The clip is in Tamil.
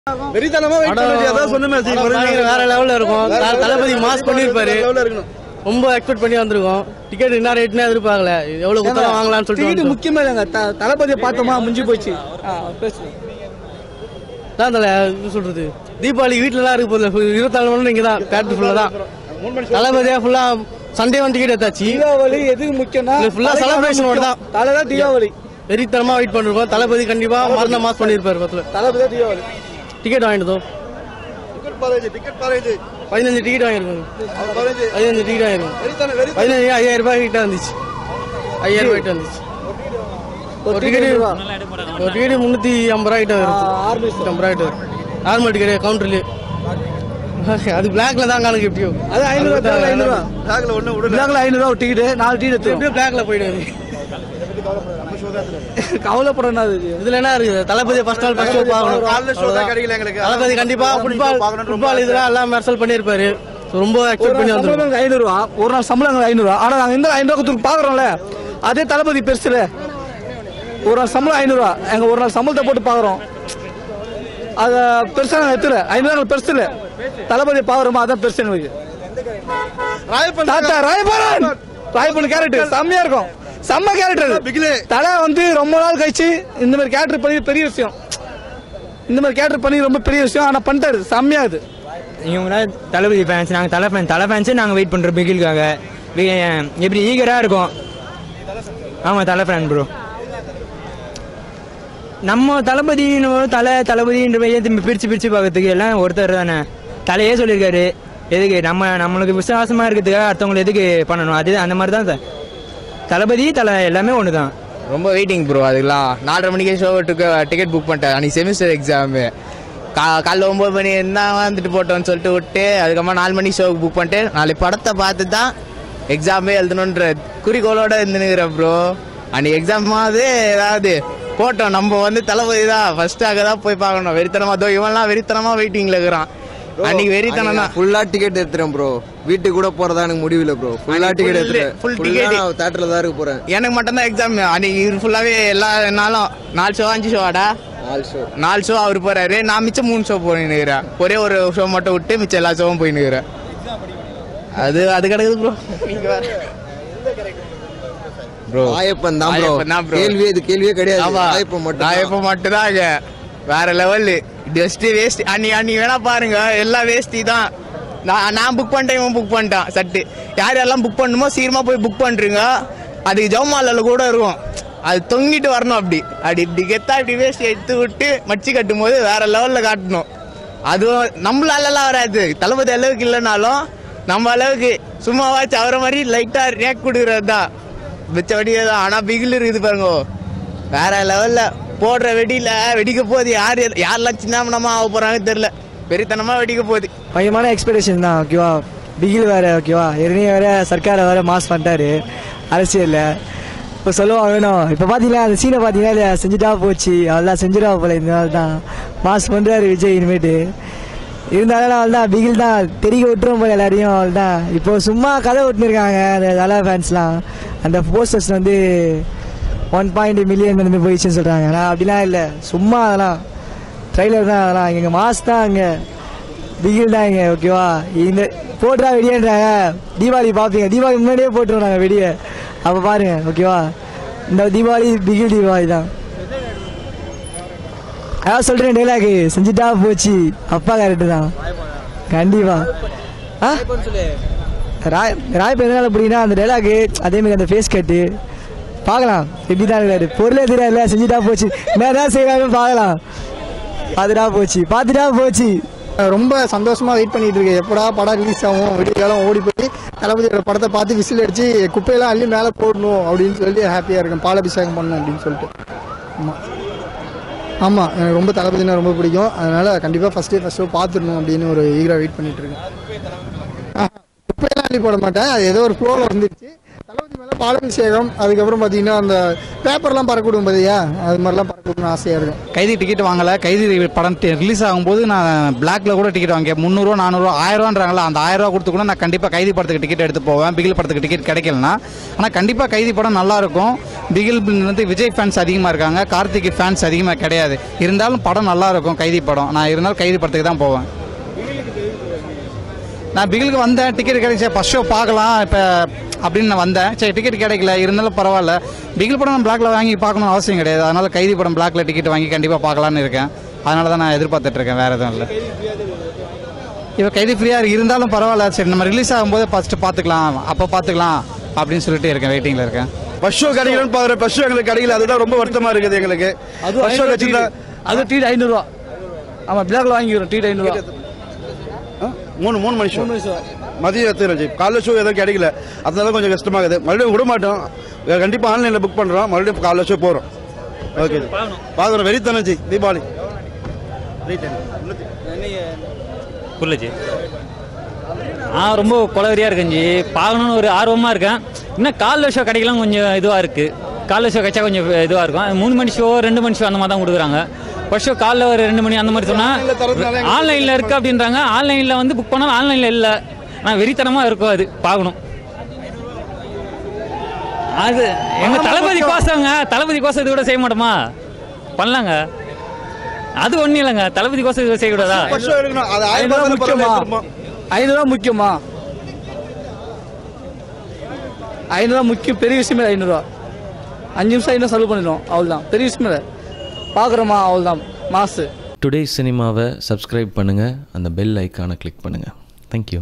வெறித்தனமா வெயிட் பண்ணி அதான் சொன்னமே பயங்கர வேற லெவல்ல இருக்கும் த- தளபதி மாஸ் பண்ணிருப்பாரு லெவல்ல இருக்கணும் ரொம்ப எக்ஸ்பெக்ட் பண்ணி வந்திருக்கோம் டிக்கெட் என்ன ரேட்னே எதிர்பார்க்கல எவ்வளவு குத்தலாம் வாங்கலாம்னு சொல்லிட்டு டிக்கெட் வந்தோம். முக்கியமே இல்லைங்க த- தளபதியை பார்த்தோமா முடிஞ்சு போச்சு ஆ, பேசு தான் தல இது சொல்றது தீபாவளி வீட்டுல தான் இருக்கு போகுது இருபத்தி நாலு மணி நேரம் இங்க தான் தேட்டர் ஃபுல்லா தான் தளபதியா ஃபுல்லா சண்டே வந்து டிக்கெட் எடுத்தாச்சு தீபாவளி எதுக்கு முக்கியம்னா இது full ஆ celebration ஓட தான். தலை தான் தீபாவளி வெறித்தனமா வெயிட் பண்ணிருக்கோம் தளபதி கண்டிப்பா மரண மாஸ் பண்ணிருப்பாரு பத்துல தளபதி தான் தீபாவளி டிக்கெட் வாங்கிட்டோம் டிக்கெட் பாருங்க டிக்கெட் பாருங்க பதினஞ்சு டிக்கெட் வாங்கிருக்கோம் பாருங்க பதினஞ்சு டிக்கெட் வாங்கிருக்கோம் வெறித்தன வெறி பதினஞ்சு ஐயாயிரம் ரூபாய் கிட்ட வந்துச்சு ஐயாயிரம் ரூபாய் கிட்ட வந்துச்சு ஒரு ஒரு டிக்கெட் டிக்கெட் ரூபா. ஒரு டிக்கெட் முன்னூத்தி ஐம்பது ரூபாய் கிட்ட வருது ஆ, ஆறு நிமிஷம். ஐம்பது ரூபாய் கிட்ட வருது நார்மல் டிக்கெட் கவுண்டர்லயே அது பிளாக்ல தான் கணக்கு எப்படியோ அது ஐநூறு ரூபா ஐநூறு ரூபா பேக்ல ஒண்ணு விடுங்க இதாங்களா ஐநூறு ரூபா ஒரு டிக்கெட் நாலு டிக்கெட் எடுத்து எப்படியோ பிளாக்ல போயிடுது கவலைப்படணும் அது இதுல என்ன இருக்குது தளபதி ஃபர்ஸ்ட் நாள் ஃபர்ஸ்ட் பார்க்கணும் காலைல ஷோ தான் அவ்வளவுதான். கிடைக்கல எங்களுக்கு தளபதி கண்டிப்பா ஃபுட்பால் ஃபுட்பால் இதெல்லாம் எல்லாம் மெர்சல் பண்ணிருப்பாரு So, ரொம்ப ஒரு எக்ஸ்பெக்ட் பண்ணி நாள் வந்திருக்கோம் சம்பளம் எங்களுக்கு ஐநூறு ரூபா ஒரு நாள் சம்பளம் எங்களுக்கு ஐநூறு ரூபா ஆனா நாங்க இந்த ஐநூறு ரூபா கொடுத்து பாக்குறோம்ல அதே தளபதி பெருசுல ஒரு நாள் சம்பளம் ஐநூறு ரூபா எங்க ஒரு நாள் சம்பளத்தை போட்டு பாக்குறோம் அத பெருசா நாங்க எடுத்துல ஐநூறு ரூபா பெருசு இல்ல தளபதி பாக்குறோமா அதான் பெருசு எங்களுக்கு ராயப்பன் தாத்தா ராயபரன் ராயபரன் கேரக்டர் செம்மையா இருக்கும் செம்ம கேரக்டர் பிகிலே. தலை வந்து ரொம்ப நாள் கழிச்சு இந்த மாதிரி கேரக்டர் பண்ணி பெரிய விஷயம் இந்த மாதிரி கேரக்டர் பண்ணி ரொம்ப பெரிய விஷயம் ஆனா பண்ணிட்டாரு செம்மையா இது இவங்களாம் தளபதி ஃபேன்ஸ் நாங்கள் தலை ஃபேன் தலை ஃபேன்ஸே நாங்கள் வெயிட் பண்ணுறோம் பிகிலுக்காக வி- எப்படி ஈகராக இருக்கும் ஆமாம் தலை ஃபேன் ப்ரோ நம்ம தளபதின்னு தலை தளபதின்ற மாதிரி திரும்பி பிரித்து பிரித்து பார்க்கறதுக்கு எல்லாம் ஒருத்தர் தானே தலையே சொல்லியிருக்காரு எதுக்கு நம்ம நம்மளுக்கு விசுவாசமாக இருக்கிறதுக்காக அடுத்தவங்களை எதுக்கு பண்ணணும் அது அந்த மாதிரி தான் சார் தளபதி தலை எல்லாமே ஒன்று தான் ரொம்ப வெயிட்டிங் ப்ரோ அதுக்கெல்லாம் நாலரை மணிக்கே ஷோ டிக்கெட் புக் பண்ணிட்டேன் அன்னைக்கு செமிஸ்டர் எக்ஸாமு கா காலைல ஒம்பது மணி என்ன வந்துட்டு போட்டோம்னு சொல்லிட்டு விட்டு அதுக்கப்புறமா நாலு மணி ஷோவுக்கு புக் பண்ணிட்டு நாளைக்கு படத்தை பார்த்து தான் எக்ஸாமே எழுதணுன்ற குறிக்கோளோட இருந்துனுக்கிறேன் ப்ரோ அன்னைக்கு எக்ஸாமாவது ஏதாவது போட்டோம் நம்ம வந்து தளபதி தான் ஃபர்ஸ்டாக தான் போய் பார்க்கணும் வெறித்தனமா தோ இவன்லாம் வெறித்தனமா வெயிட்டிங்ல இருக்கிறான் அன்னைக்கு வெறித்தனம் தான் ஃபுல்லா டிக்கெட் எடுத்துறேன் ப்ரோ வீட்டுக்கு கூட போறதா எனக்கு முடியல ப்ரோ ஃபுல்லா அன்னைக்கு டிக்கெட் full- எடுத்துறேன் full ஃபுல் ticket. டிக்கெட் தியேட்டர்ல தான் இருக்க போறேன் எனக்கு மட்டும்தான் எக்ஸாம் அன்னைக்கு இவர் ஃபுல்லாவே எல்லா நாளும் நாலு ஷோ அஞ்சு ஷோவாடா நாலு ஷோ நாலு ஷோ அவர் போறாரு நான் மிச்சம் மூணு ஷோ போயின்னுக்கிறேன் ஒரே ஒரு ஷோ மட்டும் விட்டு மிச்சம் எல்லா ஷோவும் போயின்னுக்கிறேன் அது அது கிடக்குது ப்ரோ ப்ரோ ஆயப்பன் தான் ப்ரோ ஆயப்பன் தான் bro. கேள்வி இது கேள்வியே கிடையாது ஆமா ஆயப்பன் மட்டும் நான் எப்ப மட்டும் தான் இங்க வேற லெவல் ஜஸ்ட் வேஸ்ட் அன்னி அன்னி வேணா பாருங்க எல்லாம் வேஸ்டி தான் நான் நான் புக் பண்ணிட்டேன் இவன் புக் பண்ணிட்டான் சட்டு யார் யாரெல்லாம் புக் பண்ணுமோ சீக்கிரமா போய் புக் பண்றீங்க அதுக்கு ஜவுமாலில் கூட இருக்கும் அது தொங்கிட்டு வரணும் அப்படி அப்படி இப்படி கெத்தா இப்படி வேஸ்ட் எடுத்து விட்டு மச்சி கட்டும் போது வேற லெவல்ல காட்டணும் அதுவும் நம்மளாலலாம் வராது தளபதி அளவுக்கு இல்லைனாலும் நம்ம அளவுக்கு சும்மாவாச்சும் அவரை மாதிரி லைட்டா ரேக் கொடுக்கறது தான் மிச்சபடி தான் ஆனா பிகில் இருக்குது பாருங்க வேற லெவல்ல போடுற வெடியில வெடிக்க போகுது யார் யாரெல்லாம் சின்னமனமா ஆக போறாங்கன்னு தெரியல பெரியத்தனமா வெடிக்க போகுது பயமான எக்ஸ்பெக்டேஷன் தான் ஓகேவா பிகில் வேற ஓகேவா ஏற்கனவே வேற சர்க்காரை வேற மாஸ் பண்ணிட்டாரு அரசியல்ல இப்போ சொல்லுவாங்க வேணும் இப்போ பார்த்தீங்களா அந்த சீனை பார்த்தீங்கன்னா இல்லையா செஞ்சுட்டா போச்சு அவள்தான் செஞ்சிடா போல இந்த நாள் தான் மாஸ் பண்ணுறாரு விஜய் இனிமேட்டு இருந்தாலும் அவள் தான் பிகில் தான் தெரிய விட்டுரும் போல எல்லாரையும் அவள் தான் இப்போ சும்மா கதை விட்டுருக்காங்க அந்த தலா ஃபேன்ஸ்லாம் அந்த போஸ்டர்ஸ் வந்து ஒன் பாயிண்ட் மில்லியன் வந்து போயிடுச்சுன்னு சொல்கிறாங்க ஆனால் அப்படிலாம் இல்லை சும்மா அதெல்லாம் ட்ரைலர் தான் அதெல்லாம் எங்கள் மாஸ் தான் அங்கே பிகில் தான் இங்கே ஓகேவா இந்த போட்டுறா வெடியன்றாங்க தீபாவளி பார்ப்பீங்க தீபாவளி முன்னாடியே போட்டுருவோம் நாங்கள் வெடியை அப்போ பாருங்க ஓகேவா இந்த தீபாவளி பிகில் தீபாவளி தான் அதான் சொல்கிறேன் டைலாக் செஞ்சுட்டா போச்சு அப்பா கரெக்டு தான் கண்டிப்பா ஆ ராய் ராயப்ப எதனால பிடிக்குன்னா அந்த டைலாக் அதேமாதிரி அந்த ஃபேஸ் கட்டு பார்க்கலாம் எப்படி தான் இருக்காரு பொருளே தெரியல செஞ்சுட்டா போச்சு என்ன தான் செய்யறாங்கன்னு பார்க்கலாம் பார்த்துட்டா போச்சு பார்த்துட்டா போச்சு ரொம்ப சந்தோஷமா வெயிட் பண்ணிட்டு இருக்கேன் எப்படா படம் ரிலீஸ் ஆகும் விடியகாலம் ஓடி போய் தளபதியோட படத்தை பார்த்து விசில் அடிச்சு குப்பையெல்லாம் அள்ளி மேலே போடணும் அப்படின்னு சொல்லி ஹாப்பியா இருக்கேன் பாலாபிஷேகம் பண்ணணும் அப்படின்னு சொல்லிட்டு ஆமா ஆமா எனக்கு ரொம்ப தளபதினா ரொம்ப பிடிக்கும் அதனால கண்டிப்பா ஃபர்ஸ்ட் டே ஃபர்ஸ்ட் ஷோ பார்த்துடணும் அப்படின்னு ஒரு ஈகரா வெயிட் பண்ணிட்டு இருக்கேன் ஆஹா, குப்பையெல்லாம் அள்ளி போட மாட்டேன் அது ஏதோ ஒரு ஃப்ளோவில் வந்துருச்சு தளபதி மேலே பாலாபிஷேகம் அதுக்கப்புறம் பார்த்தீங்கன்னா அந்த பேப்பர்லாம் பறக்கக்கூடும் பார்த்தியா அது மாதிரிலாம் பறக்கணும்னு ஆசையாக இருக்கும் கைதி டிக்கெட் வாங்கல கைதி படம் ரிலீஸ் ஆகும்போது நான் பிளாக்ல கூட டிக்கெட் வாங்க முந்நூறுவா நானூறுவா ஆயிரரூவான்றாங்களா அந்த ஆயிரம் ரூபா கொடுத்து கூட நான் கண்டிப்பாக கைதி படத்துக்கு டிக்கெட் எடுத்து போவேன் பிகில் படத்துக்கு டிக்கெட் கிடைக்கலனா ஆனால் கண்டிப்பாக கைதி படம் நல்லா இருக்கும் பிகில் வந்து விஜய் ஃபேன்ஸ் அதிகமாக இருக்காங்க கார்த்திக் ஃபேன்ஸ் அதிகமாக கிடையாது இருந்தாலும் படம் நல்லா இருக்கும் கைதி படம் நான் இருந்தாலும் கைதி படத்துக்கு தான் போவேன் நான் பிகிலுக்கு வந்தேன் டிக்கெட் கிடைச்ச ஃபர்ஸ்ட் ஷோ பார்க்கலாம் இப்போ அப்படின்னு நான் வந்தேன் சரி டிக்கெட் கிடைக்கல இருந்தாலும் பரவாயில்ல பிகில் படம் நான் பிளாக்ல வாங்கி பார்க்கணும்னு அவசியம் கிடையாது அதனால கைதி படம் பிளாக்ல டிக்கெட் வாங்கி கண்டிப்பாக பார்க்கலான்னு இருக்கேன் அதனால தான் நான் எதிர்பார்த்துட்டு இருக்கேன் வேற எதுவும் இல்லை இப்போ கைதி ஃப்ரீயாக இருந்தாலும் பரவாயில்ல சரி நம்ம ரிலீஸ் ஆகும்போது ஃபர்ஸ்ட் பார்த்துக்கலாம் அப்போ பார்த்துக்கலாம் அப்படின்னு சொல்லிட்டு இருக்கேன் வெயிட்டிங்கில் இருக்கேன் ஃபர்ஸ்ட் ஷோ கிடைக்கலன்னு பாக்குறேன் ஃபர்ஸ்ட் ஷோ எங்களுக்கு கிடைக்கல அதுதான் ரொம்ப வருத்தமா இருக்குது எங்களுக்கு அது ஃபர்ஸ்ட் ஷோ கிடைச்சிருந்தா அது டீ ஐநூறுரூவா ஆமாம் பிளாக்ல வாங்கிக்கிறோம் டீ ஐநூறுரூவா ஆ? மூணு மூணு மணி ஷோ மதியம் எத்தனை காலைல ஷோ எதுவும் கிடைக்கல அதனால கொஞ்சம் கஷ்டமாகுது மறுபடியும் விட மாட்டோம் கண்டிப்பா ஆன்லைன்ல புக் பண்றோம் மறுபடியும் காலைல ஷோ போறோம் ஓகே பாக்குறோம் வெறித்தனம் ஜி தீபாவளி புரியலஜி ஆ ரொம்ப கொலவரியா இருக்கேன் ஜி பார்க்கணும்னு ஒரு ஆர்வமா இருக்கேன் இன்னும் காலைல ஷோ கிடைக்கலாம் கொஞ்சம் இதுவா இருக்கு காலைல ஷோ கிடைச்சா கொஞ்சம் இதுவா இருக்கும் மூணு மணி ஷோ ரெண்டு மணி ஷோ அந்த மாதிரி தான் கொடுக்குறாங்க ஃபர்ஸ்ட் ஷோ காலைல ஒரு ரெண்டு மணி அந்த மாதிரி சொன்னா Online ல தரதுனால எங்களுக்கு ஆன்லைன்ல இருக்கு அப்படின்றாங்க ஆன்லைன்ல வந்து புக் பண்ணாலும் ஆன்லைன்ல இல்ல ஆனா வெறித்தனமா இருக்கும் அது பார்க்கணும் அது எங்க தளபதி கோசங்க தளபதி கோசம் இது கூட செய்ய மாட்டோமா பண்ணலாங்க அது ஒண்ணும் இல்லைங்க தளபதி கோசம் இது செய்யக்கூடாதா ஃபர்ஸ்ட் ஷோ எடுக்கணும் அது ஆயிரம் ஐநூறுரூவா ரூபாய் முக்கியமா பரவாயில்ல ஐநூறுரூவா முக்கியமா ஐநூறுரூவா முக்கியம் பெரிய விஷயமே இல்லை ஐநூறுரூவா அஞ்சு நிமிஷம் ஐநூறு செலவு பண்ணிடும் அவ்வளோதான் பெரிய விஷயமே இல்லை பார்க்குறோமா அவ்வளோதான் மாசு டுடே சினிமாவை சப்ஸ்கிரைப் பண்ணுங்கள் அந்த பெல் ஐக்கானை கிளிக் பண்ணுங்கள் தேங்க்யூ